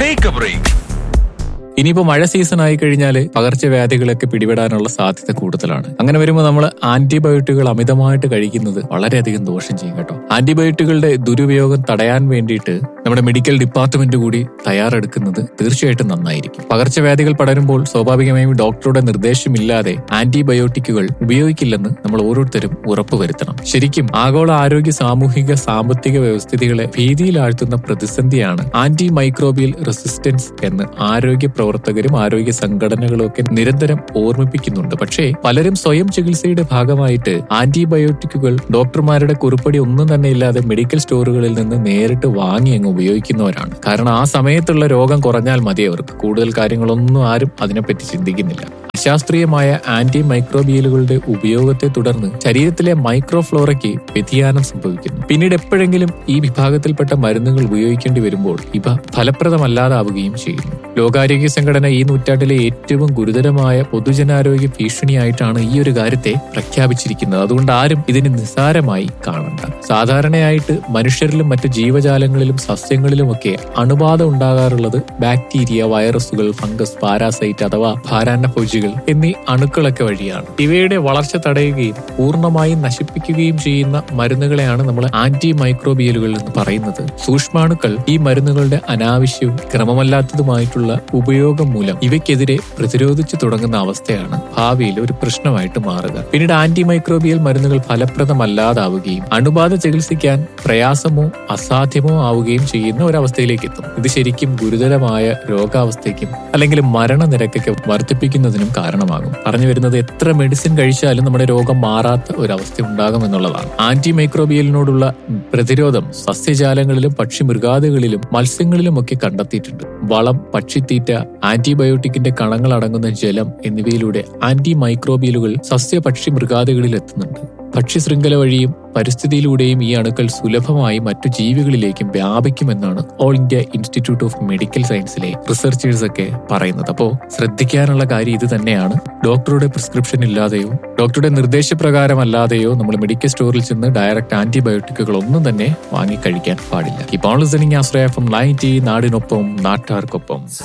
take A break ഇനിയിപ്പോ മഴ season ആയി കഴിഞ്ഞാൽ പകർച്ചവ്യാധികളൊക്കെ പിടിപെടാനുള്ള സാധ്യത കൂടുതലാണ് അങ്ങനെ വരുമ്പോൾ നമ്മൾ ആന്റിബയോട്ടിക്കുകൾ അമിതമായിട്ട് കഴിക്കുന്നത് വളരെയധികം ദോഷം ചെയ്യും കേട്ടോ ആന്റിബയോട്ടിക്കുകളുടെ ദുരുപയോഗം തടയാൻ വേണ്ടിയിട്ട് നമ്മുടെ മെഡിക്കൽ ഡിപ്പാർട്ട്മെന്റ് കൂടി തയ്യാറെടുക്കുന്നത് തീർച്ചയായിട്ടും നന്നായിരിക്കും പകർച്ചവ്യാധികൾ പടരുമ്പോൾ സ്വാഭാവികമായും ഡോക്ടറുടെ നിർദ്ദേശമില്ലാതെ ആന്റിബയോട്ടിക്കുകൾ ഉപയോഗിക്കില്ലെന്ന് നമ്മൾ ഓരോരുത്തരും ഉറപ്പുവരുത്തണം ശരിക്കും ആഗോള ആരോഗ്യ സാമൂഹിക സാമ്പത്തിക വ്യവസ്ഥിതികളെ ഭീതിയിലാഴ്ത്തുന്ന പ്രതിസന്ധിയാണ് ആന്റി മൈക്രോബിയൽ റെസിസ്റ്റൻസ് എന്ന് ആരോഗ്യ പ്രവർത്തകരും ആരോഗ്യ സംഘടനകളും ഒക്കെ നിരന്തരം ഓർമ്മിപ്പിക്കുന്നുണ്ട് പക്ഷേ പലരും സ്വയം ചികിത്സയുടെ ഭാഗമായിട്ട് ആന്റിബയോട്ടിക്കുകൾ ഡോക്ടർമാരുടെ കുറിപ്പടി ഒന്നും തന്നെ ഇല്ലാതെ മെഡിക്കൽ സ്റ്റോറുകളിൽ നിന്ന് നേരിട്ട് വാങ്ങി അങ്ങ് ഉപയോഗിക്കുന്നവരാണ് കാരണം ആ സമയത്തുള്ള രോഗം കുറഞ്ഞാൽ മതി അവർക്ക് കൂടുതൽ കാര്യങ്ങളൊന്നും ആരും അതിനെപ്പറ്റി ചിന്തിക്കുന്നില്ല അശാസ്ത്രീയമായ ആന്റി മൈക്രോബിയലുകളുടെ ഉപയോഗത്തെ തുടർന്ന് ശരീരത്തിലെ മൈക്രോഫ്ലോറയ്ക്ക് വ്യതിയാനം സംഭവിക്കുന്നു പിന്നീട് എപ്പോഴെങ്കിലും ഈ വിഭാഗത്തിൽപ്പെട്ട മരുന്നുകൾ ഉപയോഗിക്കേണ്ടി വരുമ്പോൾ ഇവ ഫലപ്രദമല്ലാതാവുകയും ചെയ്യുന്നു ലോകാരോഗ്യ സംഘടന ഈ നൂറ്റാണ്ടിലെ ഏറ്റവും ഗുരുതരമായ പൊതുജനാരോഗ്യ ഭീഷണിയായിട്ടാണ് ഈ ഒരു കാര്യത്തെ പ്രഖ്യാപിച്ചിരിക്കുന്നത് അതുകൊണ്ട് ആരും ഇതിനെ നിസ്സാരമായി കാണണ്ട സാധാരണയായിട്ട് മനുഷ്യരിലും മറ്റു ജീവജാലങ്ങളിലും സസ്യങ്ങളിലുമൊക്കെ അണുബാധ ഉണ്ടാകാറുള്ളത് ബാക്ടീരിയ വൈറസുകൾ ഫംഗസ് പാരാസൈറ്റ് അഥവാ ഭാരാന്നഭോജികൾ എന്നീ അണുക്കളൊക്കെ വഴിയാണ് ഇവയുടെ വളർച്ച തടയുകയും പൂർണ്ണമായും നശിപ്പിക്കുകയും ചെയ്യുന്ന മരുന്നുകളെയാണ് നമ്മൾ ആന്റി മൈക്രോബിയലുകൾ എന്ന് പറയുന്നത് സൂക്ഷ്മാണുക്കൾ ഈ മരുന്നുകളുടെ അനാവശ്യവും ക്രമമല്ലാത്തതുമായിട്ടുള്ള ഉപയോഗം മൂലം ഇവയ്ക്കെതിരെ പ്രതിരോധിച്ചു തുടങ്ങുന്ന അവസ്ഥയാണ് ഭാവിയിൽ ഒരു പ്രശ്നമായിട്ട് മാറുക പിന്നീട് ആന്റി മൈക്രോബിയൽ മരുന്നുകൾ ഫലപ്രദമല്ലാതാവുകയും അണുബാധ ചികിത്സിക്കാൻ പ്രയാസമോ അസാധ്യമോ ആവുകയും ചെയ്യുന്ന ഒരവസ്ഥയിലേക്ക് എത്തും ഇത് ശരിക്കും ഗുരുതരമായ രോഗാവസ്ഥയ്ക്കും അല്ലെങ്കിൽ മരണനിരക്കൊക്കെ വർദ്ധിപ്പിക്കുന്നതിനും കാരണമാകും പറഞ്ഞു വരുന്നത് എത്ര മെഡിസിൻ കഴിച്ചാലും നമ്മുടെ രോഗം മാറാത്ത ഒരവസ്ഥ ഉണ്ടാകും എന്നുള്ളതാണ് ആന്റി മൈക്രോബിയലിനോടുള്ള പ്രതിരോധം സസ്യജാലങ്ങളിലും പക്ഷി മൃഗാദികളിലും മത്സ്യങ്ങളിലും ഒക്കെ കണ്ടെത്തിയിട്ടുണ്ട് വളം പക്ഷിത്തീറ്റ ആന്റിബയോട്ടിക്കിന്റെ കണങ്ങൾ അടങ്ങുന്ന ജലം എന്നിവയിലൂടെ ആന്റി മൈക്രോബിയലുകൾ സസ്യ പക്ഷി മൃഗാദികളിൽ എത്തുന്നുണ്ട് ഭക്ഷ്യശൃംഖല വഴിയും പരിസ്ഥിതിയിലൂടെയും ഈ അണുക്കൾ സുലഭമായി മറ്റു ജീവികളിലേക്കും വ്യാപിക്കുമെന്നാണ് all India institute of medical സയൻസിലെ റിസർച്ചേഴ്സ് ഒക്കെ പറയുന്നത് അപ്പോൾ ശ്രദ്ധിക്കാനുള്ള കാര്യം ഇത് തന്നെയാണ് ഡോക്ടറുടെ പ്രിസ്ക്രിപ്ഷൻ ഇല്ലാതെയോ ഡോക്ടറുടെ നിർദ്ദേശപ്രകാരമല്ലാതെയോ നമ്മൾ മെഡിക്കൽ സ്റ്റോറിൽ ചെന്ന് ഡയറക്റ്റ് ആന്റിബയോട്ടിക്കുകൾ ഒന്നും തന്നെ വാങ്ങി കഴിക്കാൻ പാടില്ല ഇപ്പോൾ ലിസണിംഗ് ആശ്രയ ഫ്രം നയൻറ്റി നാടിനൊപ്പം നാട്ടാർക്കൊപ്പം